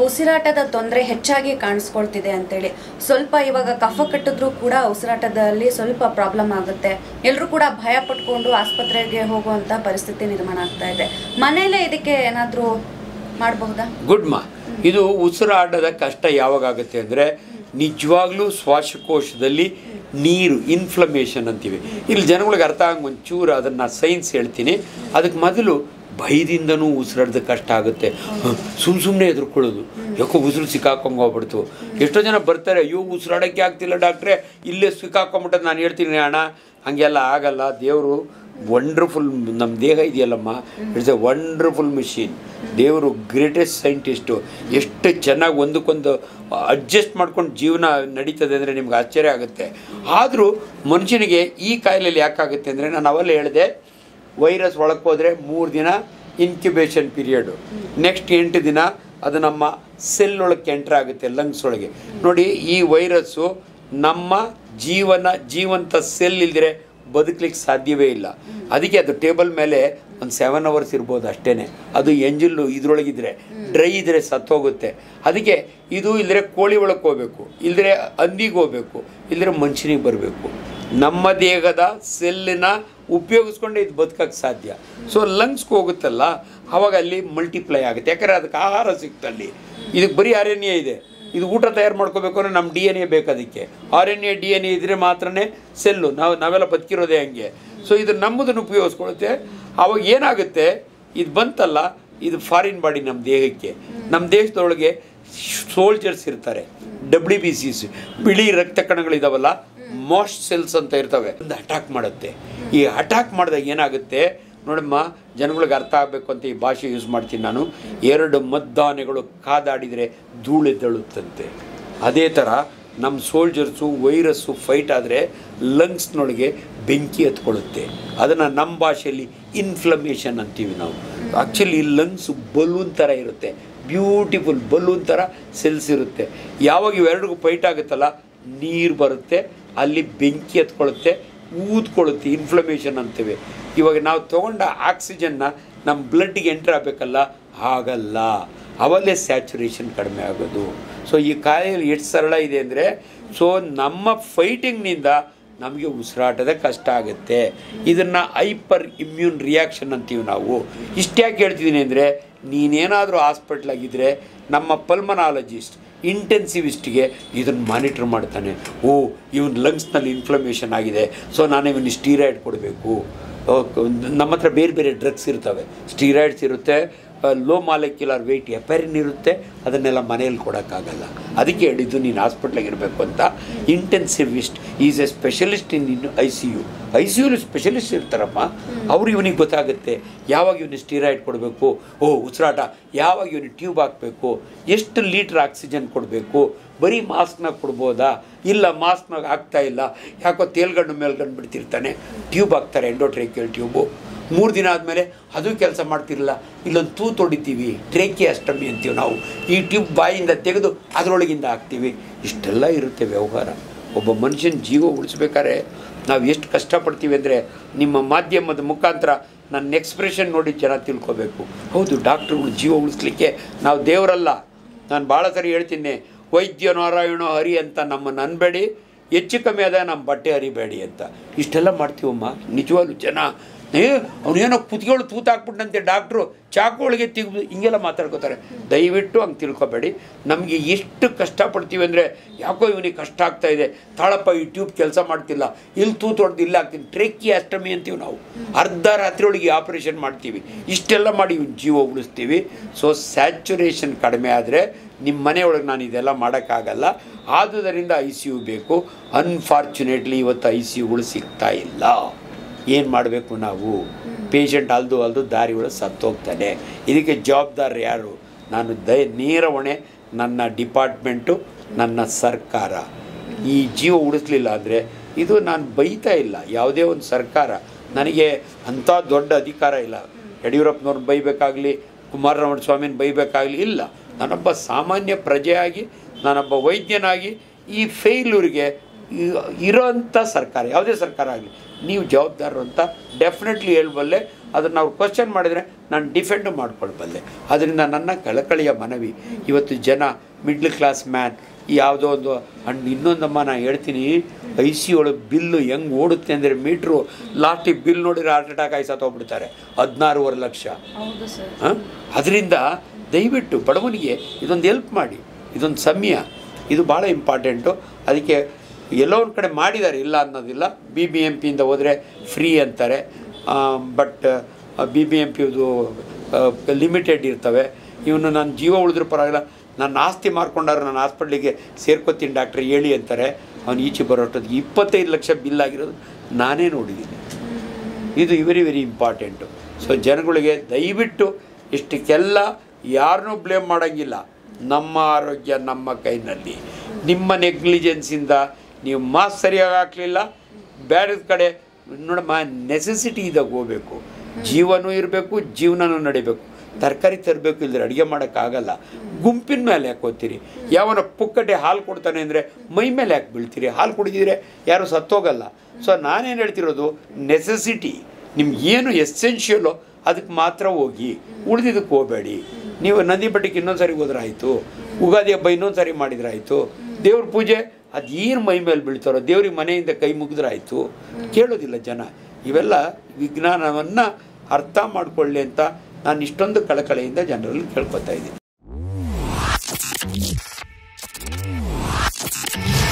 ಉಸಿರಾಟದ ತೊಂದರೆ ಹೆಚ್ಚಾಗಿ ಕಾಣಿಸ್ಕೊಳ್ತಿದೆ ಅಂತೇಳಿ ಸ್ವಲ್ಪ ಇವಾಗ ಕಫ ಕಟ್ಟಿದ್ರು ಕೂಡ ಉಸಿರಾಟದಲ್ಲಿ ಸ್ವಲ್ಪ ಪ್ರಾಬ್ಲಮ್ ಆಗುತ್ತೆ ಎಲ್ಲರೂ ಕೂಡ ಭಯ ಪಟ್ಕೊಂಡು ಆಸ್ಪತ್ರೆಗೆ ಹೋಗುವಂತ ಪರಿಸ್ಥಿತಿ ನಿರ್ಮಾಣ ಆಗ್ತಾ ಇದೆ ಮನೇಲೆ ಇದಕ್ಕೆ ಏನಾದರೂ ಮಾಡಬಹುದಾ ಗುಡ್ ಮಾ ಇದು ಉಸಿರಾಟದ ಕಷ್ಟ ಯಾವಾಗ ಆಗುತ್ತೆ ಅಂದರೆ ನಿಜವಾಗ್ಲೂ ಶ್ವಾಸಕೋಶದಲ್ಲಿ ನೀರು ಇನ್ಫ್ಲಮೇಷನ್ ಅಂತೀವಿ ಇಲ್ಲಿ ಜನಗಳಿಗೆ ಅರ್ಥ ಆಗಂಗೆ ಒಂಚೂರು ಅದನ್ನು ಸೈನ್ಸ್ ಹೇಳ್ತೀನಿ ಅದಕ್ಕೆ ಮೊದಲು ಭಯದಿಂದನೂ ಉಸಿರಾಡದ ಕಷ್ಟ ಆಗುತ್ತೆ ಸುಮ್ಮ ಸುಮ್ಮನೆ ಎದುರ್ಕೊಳ್ಳೋದು ಯಾಕೋ ಉಸಿರು ಸಿಕ್ಕಾಕೊಂಡ್ ಹೋಗ್ಬಿಡ್ತು ಎಷ್ಟೋ ಜನ ಬರ್ತಾರೆ ಅಯ್ಯೋ ಉಸಿರಾಡಕ್ಕೆ ಆಗ್ತಿಲ್ಲ ಡಾಕ್ಟ್ರೆ ಇಲ್ಲೇ ಸಿಕ್ಕಾಕೊಂಬಿಟ್ಟದ್ದು ನಾನು ಹೇಳ್ತೀನಿ ಅಣ್ಣ ಹಂಗೆಲ್ಲ ಆಗಲ್ಲ ದೇವರು ವಂಡರ್ಫುಲ್ ನಮ್ಮ ದೇಹ ಇದೆಯಲ್ಲಮ್ಮ ಇಟ್ಸ್ ಎ ವಂಡರ್ಫುಲ್ ಮಿಷಿನ್ ದೇವರು ಗ್ರೇಟೆಸ್ಟ್ ಸೈಂಟಿಸ್ಟು ಎಷ್ಟು ಚೆನ್ನಾಗಿ ಒಂದಕ್ಕೊಂದು ಅಡ್ಜಸ್ಟ್ ಮಾಡ್ಕೊಂಡು ಜೀವನ ನಡೀತದೆ ಅಂದರೆ ನಿಮ್ಗೆ ಆಶ್ಚರ್ಯ ಆಗುತ್ತೆ ಆದರೂ ಮನುಷ್ಯನಿಗೆ ಈ ಕಾಯಿಲೆಯಲ್ಲಿ ಯಾಕಾಗುತ್ತೆ ಅಂದರೆ ನಾನು ಅವಲ್ಲೇ ಹೇಳಿದೆ ವೈರಸ್ ಒಳಕ್ಕೆ ಹೋದರೆ ಮೂರು ದಿನ ಇನ್ಕ್ಯುಬೇಷನ್ ಪೀರಿಯಡು ನೆಕ್ಸ್ಟ್ ಎಂಟು ದಿನ ಅದು ನಮ್ಮ ಸೆಲ್ ಒಳಗೆ ಎಂಟ್ರ್ ಆಗುತ್ತೆ ಲಂಗ್ಸ್ ಒಳಗೆ ನೋಡಿ ಈ ವೈರಸ್ಸು ನಮ್ಮ ಜೀವನ ಜೀವಂತ ಸೆಲ್ ಇಲ್ದಿರೆ ಬದುಕಲಿಕ್ಕೆ ಸಾಧ್ಯವೇ ಇಲ್ಲ ಅದಕ್ಕೆ ಅದು ಟೇಬಲ್ ಮೇಲೆ ಒಂದು ಸೆವೆನ್ ಅವರ್ಸ್ ಇರ್ಬೋದು ಅಷ್ಟೇ ಅದು ಎಂಜಿಲ್ಲು ಇದ್ರೊಳಗಿದ್ರೆ ಡ್ರೈ ಇದ್ರೆ ಸತ್ತೋಗುತ್ತೆ ಅದಕ್ಕೆ ಇದು ಇಲ್ದ್ರೆ ಕೋಳಿ ಒಳಗೆ ಹೋಗ್ಬೇಕು ಇಲ್ದ್ರೆ ಹಂದಿಗೆ ಹೋಗ್ಬೇಕು ಇಲ್ದ್ರೆ ಮನುಷ್ಯನಿಗೆ ಬರಬೇಕು ನಮ್ಮ ದೇಹದ ಸೆಲ್ಲಿನ ಉಪಯೋಗಿಸ್ಕೊಂಡೆ ಇದು ಬದುಕಕ್ಕೆ ಸಾಧ್ಯ ಸೊ ಲಂಗ್ಸ್ಗೆ ಹೋಗುತ್ತಲ್ಲ ಅವಾಗ ಅಲ್ಲಿ ಮಲ್ಟಿಪ್ಲೈ ಆಗುತ್ತೆ ಯಾಕಂದರೆ ಅದಕ್ಕೆ ಆಹಾರ ಸಿಕ್ತಲ್ಲಿ ಇದಕ್ಕೆ ಬರೀ ಅರಣ್ಯ ಇದೆ ಇದು ಊಟ ತಯಾರು ಮಾಡ್ಕೋಬೇಕು ಅಂದರೆ ನಮ್ಮ ಡಿ ಎನ್ ಎ ಬೇಕು ಅದಕ್ಕೆ R N A D N A ಇದ್ರೆ ಮಾತ್ರನೇ ಸೆಲ್ಲು ನಾವು ನಾವೆಲ್ಲ ಬದುಕಿರೋದೇ ಹಂಗೆ ಸೊ ಇದು ನಮ್ಮದನ್ನು ಉಪಯೋಗಿಸ್ಕೊಳುತ್ತೆ ಅವಾಗ ಏನಾಗುತ್ತೆ ಇದು ಬಂತಲ್ಲ ಇದು ಫಾರಿನ್ ಬಾಡಿ ನಮ್ಮ ದೇಹಕ್ಕೆ ನಮ್ಮ ದೇಶದೊಳಗೆ ಸೋಲ್ಜರ್ಸ್ ಇರ್ತಾರೆ ಡಬ್ಲ್ಯೂ ಬಿ ಸಿಸ್ ಬಿಳಿ ರಕ್ತ ಕಣಗಳಿದಾವಲ್ಲ ಮೋಸ್ಟ್ ಸೆಲ್ಸ್ ಅಂತ ಇರ್ತವೆ ಒಂದು ಅಟ್ಯಾಕ್ ಮಾಡುತ್ತೆ ಈ ಅಟ್ಯಾಕ್ ಮಾಡಿದಾಗ ಏನಾಗುತ್ತೆ ನೋಡಮ್ಮ ಜನಗಳಿಗೆ ಅರ್ಥ ಆಗಬೇಕು ಅಂತ ಈ ಭಾಷೆ ಯೂಸ್ ಮಾಡ್ತೀನಿ ನಾನು ಎರಡು ಮದ್ದಾನೆಗಳು ಕಾದಾಡಿದರೆ ಧೂಳೆದ್ದಳುತ್ತಂತೆ ಅದೇ ಥರ ನಮ್ಮ ಸೋಲ್ಜರ್ಸು ವೈರಸ್ಸು ಫೈಟ್ ಆದರೆ ಲಂಗ್ಸ್ನೊಳಗೆ ಬೆಂಕಿ ಹತ್ಕೊಳ್ಳುತ್ತೆ ಅದನ್ನು ನಮ್ಮ ಭಾಷೆಯಲ್ಲಿ ಇನ್ಫ್ಲಮೇಷನ್ ಅಂತೀವಿ ನಾವು ಆ್ಯಕ್ಚುಲಿ ಲಂಗ್ಸ್ ಬಲೂನ್ ಥರ ಇರುತ್ತೆ ಬ್ಯೂಟಿಫುಲ್ ಬಲೂನ್ ಥರ ಸೆಲ್ಸ್ ಇರುತ್ತೆ ಯಾವಾಗ ಇವೆರಡಿಗೂ ಫೈಟ್ ಆಗುತ್ತಲ್ಲ ನೀರು ಬರುತ್ತೆ ಅಲ್ಲಿ ಬೆಂಕಿ ಹತ್ಕೊಳ್ಳುತ್ತೆ ಊದ್ಕೊಳ್ಳುತ್ತೆ ಇನ್ಫ್ಲಮೇಷನ್ ಅಂತೀವಿ ಇವಾಗ ನಾವು ತೊಗೊಂಡ ಆಕ್ಸಿಜನ್ನ ನಮ್ಮ ಬ್ಲಡ್ಗೆ ಎಂಟ್ರ್ ಆಗಬೇಕಲ್ಲ ಆಗಲ್ಲ ಅವಲ್ಲೇ ಸ್ಯಾಚುರೇಷನ್ ಕಡಿಮೆ ಆಗೋದು ಸೊ ಈ ಕಾಯಿಲೆ ಎಷ್ಟು ಸರಳ ಇದೆ ಅಂದರೆ ಸೊ ನಮ್ಮ ಫೈಟಿಂಗ್ನಿಂದ ನಮಗೆ ಉಸಿರಾಟದ ಕಷ್ಟ ಆಗುತ್ತೆ ಇದನ್ನು ಹೈಪರ್ ಇಮ್ಯೂನ್ ರಿಯಾಕ್ಷನ್ ಅಂತೀವಿ ನಾವು ಇಷ್ಟ್ಯಾಕೆ ಹೇಳ್ತಿದ್ದೀನಿ ಅಂದರೆ ನೀನೇನಾದರೂ ಹಾಸ್ಪಿಟ್ಲಾಗಿದ್ದರೆ ನಮ್ಮ ಪಲ್ಮನಾಲಜಿಸ್ಟ್ ಇಂಟೆನ್ಸಿವಿಸ್ಟ್ಗೆ ಇದನ್ನು ಮಾನಿಟ್ರ್ ಮಾಡ್ತಾನೆ ಓ ಇವನ್ ಲಂಗ್ಸ್ನಲ್ಲಿ ಇನ್ಫ್ಲಮೇಷನ್ ಆಗಿದೆ ಸೊ ನಾನು ಇವನು ಸ್ಟೀರಾಯ್ಡ್ ಕೊಡಬೇಕು ನಮ್ಮ ಹತ್ರ ಬೇರೆ ಬೇರೆ ಡ್ರಗ್ಸ್ ಇರ್ತವೆ ಸ್ಟೀರಾಯ್ಡ್ಸ್ ಇರುತ್ತೆ ಲೋ ಮಾಲೆಕ್ಯುಲರ್ ವೆಯ್ಟ್ ಎಪರಿನ್ ಇರುತ್ತೆ ಅದನ್ನೆಲ್ಲ ಮನೆಯಲ್ಲಿ ಕೊಡೋಕ್ಕಾಗಲ್ಲ ಅದಕ್ಕೆ ಹೇಳಿದ್ದು ನೀನು ಹಾಸ್ಪಿಟ್ಲಾಗ ಇರಬೇಕು ಅಂತ intensivist is a specialist in in I C U I C ಯುಲಿ ಸ್ಪೆಷಲಿಸ್ಟ್ ಇರ್ತಾರಮ್ಮ ಅವ್ರು ಇವನಿಗೆ ಗೊತ್ತಾಗುತ್ತೆ ಯಾವಾಗ ಇವನಿಗೆ ಸ್ಟೀರಾಯ್ಡ್ ಕೊಡಬೇಕು ಓ ಉಸಿರಾಟ ಯಾವಾಗ ಇವನಿಗೆ ಟ್ಯೂಬ್ ಹಾಕಬೇಕು ಎಷ್ಟು ಲೀಟ್ರ್ ಆಕ್ಸಿಜನ್ ಕೊಡಬೇಕು ಬರೀ ಮಾಸ್ಕ್ನಾಗ ಕೊಡ್ಬೋದಾ ಇಲ್ಲ ಮಾಸ್ಕ್ನಾಗ ಆಗ್ತಾ ಇಲ್ಲ ಯಾಕೋ ತೇಲ್ಗಣ್ಣು ಮೇಲ್ಗಣ್ಣು ಬಿಡ್ತಿರ್ತಾನೆ ಟ್ಯೂಬ್ ಹಾಕ್ತಾರೆ ಎಂಡೋಟ್ರೇಕಿಯಲ್ ಟ್ಯೂಬು ಮೂರು ದಿನ ಆದಮೇಲೆ ಅದು ಕೆಲಸ ಮಾಡ್ತಿರಲಿಲ್ಲ ಇಲ್ಲೊಂದು ತೂತು ಹೊಡಿತೀವಿ ಟ್ರೇಕಿ ಅಷ್ಟಮಿ ಅಂತೀವಿ ನಾವು ಈ ಟ್ಯೂಬ್ ಬಾಯಿಂದ ತೆಗೆದು ಅದರೊಳಗಿಂದ ಹಾಕ್ತೀವಿ ಇಷ್ಟೆಲ್ಲ ಇರುತ್ತೆ ವ್ಯವಹಾರ ಒಬ್ಬ ಮನುಷ್ಯನ ಜೀವ ಉಳಿಸ್ಬೇಕಾದ್ರೆ ನಾವು ಎಷ್ಟು ಕಷ್ಟಪಡ್ತೀವಿ ಅಂದರೆ ನಿಮ್ಮ ಮಾಧ್ಯಮದ ಮುಖಾಂತರ ನನ್ನ ಎಕ್ಸ್ಪ್ರೆಷನ್ ನೋಡಿ ಜನ ತಿಳ್ಕೊಬೇಕು ಹೌದು ಡಾಕ್ಟ್ರುಗಳು ಜೀವ ಉಳಿಸ್ಲಿಕ್ಕೆ ನಾವು ದೇವರಲ್ಲ ನಾನು ಭಾಳ ಸರಿ ಹೇಳ್ತೀನಿ ವೈದ್ಯ ನಾರಾಯಣ ಹರಿ ಅಂತ ನಮ್ಮನ್ನು ಅನ್ಬೇಡಿ ಹೆಚ್ಚು ಕಮ್ಮಿ ಆದ ನಮ್ಮ ಬಟ್ಟೆ ಹರಿಬೇಡಿ ಅಂತ ಇಷ್ಟೆಲ್ಲ ಮಾಡ್ತೀವಮ್ಮ ನಿಜವಾಗ್ಲೂ ಜನ ಏ ಅವನೇನೋ ಕುತ್ಗಳು ತೂತು ಹಾಕ್ಬಿಟ್ಟಂತೆ ಡಾಕ್ಟ್ರು ಚಾಕುಗಳಿಗೆ ತೆಗೆದು ಹಿಂಗೆಲ್ಲ ಮಾತಾಡ್ಕೋತಾರೆ ದಯವಿಟ್ಟು ಹಂಗೆ ತಿಳ್ಕೊಬೇಡಿ ನಮಗೆ ಎಷ್ಟು ಕಷ್ಟಪಡ್ತೀವಿ ಅಂದರೆ ಯಾಕೋ ಇವನಿಗೆ ಕಷ್ಟ ಆಗ್ತಾ ಇದೆ ತಾಳಪ್ಪ ಈ ಟ್ಯೂಬ್ ಕೆಲಸ ಮಾಡ್ತಿಲ್ಲ ಇಲ್ಲಿ ತೂತು ಹೊಡೆದು ಇಲ್ಲ ಹಾಕ್ತೀನಿ ಟ್ರೆಕ್ಕಿ ಅಷ್ಟಮಿ ಅಂತೀವಿ ನಾವು ಅರ್ಧ ರಾತ್ರಿ ಒಳಗೆ ಆಪರೇಷನ್ ಮಾಡ್ತೀವಿ ಇಷ್ಟೆಲ್ಲ ಮಾಡಿ ಇವ್ನ ಜೀವ ಉಳಿಸ್ತೀವಿ ಸೊ ಸ್ಯಾಚುರೇಷನ್ ಕಡಿಮೆ ಆದರೆ ನಿಮ್ಮ ಮನೆಯೊಳಗೆ ನಾನು ಇದೆಲ್ಲ ಮಾಡೋಕ್ಕಾಗಲ್ಲ ಆದುದರಿಂದ ಐ ಸಿ ಯು ಬೇಕು ಅನ್ಫಾರ್ಚುನೇಟ್ಲಿ ಇವತ್ತು ಐ ಸಿ ಯುಗಳು ಸಿಗ್ತಾ ಇಲ್ಲ ಏನು ಮಾಡಬೇಕು ನಾವು ಪೇಷಂಟ್ ಅಲ್ದು ಅಲ್ದು ದಾರಿ ಒಳಗೆ ಸತ್ತೋಗ್ತಾನೆ ಇದಕ್ಕೆ ಜವಾಬ್ದಾರ ಯಾರು ನಾನು ದಯ ನೇರ ಹೊಣೆ ನನ್ನ ಡಿಪಾರ್ಟ್ಮೆಂಟು ನನ್ನ ಸರ್ಕಾರ ಈ ಜೀವ ಉಳಿಸ್ಲಿಲ್ಲ ಅಂದರೆ ಇದು ನಾನು ಬೈತಾ ಇಲ್ಲ ಯಾವುದೇ ಒಂದು ಸರ್ಕಾರ ನನಗೆ ಅಂಥ ದೊಡ್ಡ ಅಧಿಕಾರ ಇಲ್ಲ ಯಡಿಯೂರಪ್ಪನವ್ರನ್ನ ಬೈಬೇಕಾಗಲಿ ಕುಮಾರರಮಣ ಸ್ವಾಮಿನ ಬೈಬೇಕಾಗಲಿ ಇಲ್ಲ ನಾನೊಬ್ಬ ಸಾಮಾನ್ಯ ಪ್ರಜೆಯಾಗಿ ನಾನೊಬ್ಬ ವೈದ್ಯನಾಗಿ ಈ ಫೇಲ್ಯೂರಿಗೆ ಇರೋಂಥ ಸರ್ಕಾರ ಯಾವುದೇ ಸರ್ಕಾರ ಆಗಲಿ ನೀವು ಜವಾಬ್ದಾರರು ಅಂತ ಡೆಫಿನೆಟ್ಲಿ ಹೇಳ್ಬಲ್ಲೆ ಅದನ್ನು ಅವ್ರು ಕ್ವಶನ್ ಮಾಡಿದರೆ ನಾನು ಡಿಫೆಂಡ್ ಮಾಡ್ಕೊಳ್ಬಲ್ಲೆ ಅದರಿಂದ ನನ್ನ ಕಳಕಳಿಯ ಮನವಿ ಇವತ್ತು ಜನ ಮಿಡ್ಲ್ ಕ್ಲಾಸ್ ಮ್ಯಾನ್ ಯಾವುದೋ ಒಂದು ಅಂಡ್ ಇನ್ನೊಂದಮ್ಮ ನಾನು ಹೇಳ್ತೀನಿ ಐ ಸಿ ಒಳಗೆ ಬಿಲ್ಲು ಹೆಂಗೆ ಓಡುತ್ತೆ ಅಂದರೆ ಮೀಟ್ರು ಲಾಸ್ಟಿಗೆ ಬಿಲ್ ನೋಡಿದ್ರೆ ಹಾರ್ಟ್ ಅಟ್ಯಾಕ್ ಆಗಿ ಸತ್ತೋಗ್ಬಿಡ್ತಾರೆ ಹದಿನಾರೂವರೆ ಲಕ್ಷ ಹೌದು ಸರ್ ಅದರಿಂದ ದಯವಿಟ್ಟು ಬಡವನಿಗೆ ಇದೊಂದು ಹೆಲ್ಪ್ ಮಾಡಿ ಇದೊಂದು ಸಮಯ ಇದು ಭಾಳ ಇಂಪಾರ್ಟೆಂಟು ಅದಕ್ಕೆ ಎಲ್ಲೋ ಒಂದು ಕಡೆ ಮಾಡಿದ್ದಾರೆ ಇಲ್ಲ ಅನ್ನೋದಿಲ್ಲ ಬಿ ಬಿ ಎಮ್ ಪಿಯಿಂದ ಹೋದರೆ ಫ್ರೀ ಅಂತಾರೆ ಬಟ್ ಬಿ ಬಿ ಎಮ್ ಪಿದು ಲಿಮಿಟೆಡ್ ಇರ್ತವೆ ಇವನು ನಾನು ಜೀವ ಉಳಿದ್ರೂ ಪರವಾಗಿಲ್ಲ ನನ್ನ ಆಸ್ತಿ ಮಾರ್ಕೊಂಡಾರು ನಾನು ಹಾಸ್ಪಿಟ್ಲಿಗೆ ಸೇರ್ಕೊತೀನಿ ಡಾಕ್ಟ್ರ್ ಹೇಳಿ ಅಂತಾರೆ ಅವ್ನು ಈಚೆ ಬರೋಷ್ಟೊತ್ತಿಗೆ ಇಪ್ಪತ್ತೈದು ಲಕ್ಷ ಬಿಲ್ ಆಗಿರೋದು ನಾನೇ ನೋಡಿದ್ದೀನಿ ಇದು ವೆರಿ ವೆರಿ ಇಂಪಾರ್ಟೆಂಟು ಸೊ ಜನಗಳಿಗೆ ದಯವಿಟ್ಟು ಇಷ್ಟಕ್ಕೆಲ್ಲ ಯಾರನ್ನೂ ಬ್ಲೇಮ್ ಮಾಡೋಂಗಿಲ್ಲ ನಮ್ಮ ಆರೋಗ್ಯ ನಮ್ಮ ಕೈನಲ್ಲಿ ನಿಮ್ಮ ನೆಗ್ಲಿಜೆನ್ಸಿಂದ ನೀವು ಮಾಸ್ ಸರಿಯಾಗಿ ಹಾಕಲಿಲ್ಲ ಬೇರೆದ ಕಡೆ ನೋಡಮ್ಮ ನೆಸೆಸಿಟಿ ಇದ್ದಾಗ ಹೋಗ್ಬೇಕು ಜೀವನೂ ಇರಬೇಕು ಜೀವನನೂ ನಡಿಬೇಕು ತರಕಾರಿ ತರಬೇಕು ಇಲ್ಲದ್ರೆ ಅಡುಗೆ ಮಾಡೋಕ್ಕಾಗಲ್ಲ ಗುಂಪಿನ ಮೇಲೆ ಯಾಕೆ ಓದ್ತೀರಿ ಯಾವನ ಪುಕ್ಕಟೆ ಹಾಲು ಕೊಡ್ತಾನೆ ಅಂದರೆ ಮೈ ಮೇಲೆ ಯಾಕೆ ಬೀಳ್ತೀರಿ ಹಾಲು ಕುಡಿದಿದ್ರೆ ಯಾರು ಸತ್ತೋಗಲ್ಲ ಸೊ ನಾನೇನು ಹೇಳ್ತಿರೋದು ನೆಸೆಸಿಟಿ ನಿಮ್ಗೆ ಏನು ಎಸೆನ್ಷಿಯಲು ಅದಕ್ಕೆ ಮಾತ್ರ ಹೋಗಿ ಉಳಿದಿದ್ದಕ್ಕೆ ಹೋಗಬೇಡಿ ನೀವು ನದಿ ಬಟ್ಟಕ್ಕೆ ಇನ್ನೊಂದು ಸರಿ ಹೋದ್ರೆ ಆಯಿತು ಉಗಾದಿ ಹಬ್ಬ ಇನ್ನೊಂದು ಸರಿ ಮಾಡಿದ್ರೆ ಆಯಿತು ದೇವ್ರ ಪೂಜೆ ಅದು ಏನು ಮೈ ಮೇಲೆ ಬೀಳ್ತಾರೋ ದೇವ್ರಿಗೆ ಮನೆಯಿಂದ ಕೈ ಮುಗಿದ್ರೆ ಆಯಿತು ಕೇಳೋದಿಲ್ಲ ಜನ ಇವೆಲ್ಲ ವಿಜ್ಞಾನವನ್ನು ಅರ್ಥ ಮಾಡಿಕೊಳ್ಳಿ ಅಂತ ನಾನು ಇಷ್ಟೊಂದು ಕಳಕಳೆಯಿಂದ ಜನರಲ್ಲಿ ಕೇಳ್ಕೊತಾ ಇದ್ದೀನಿ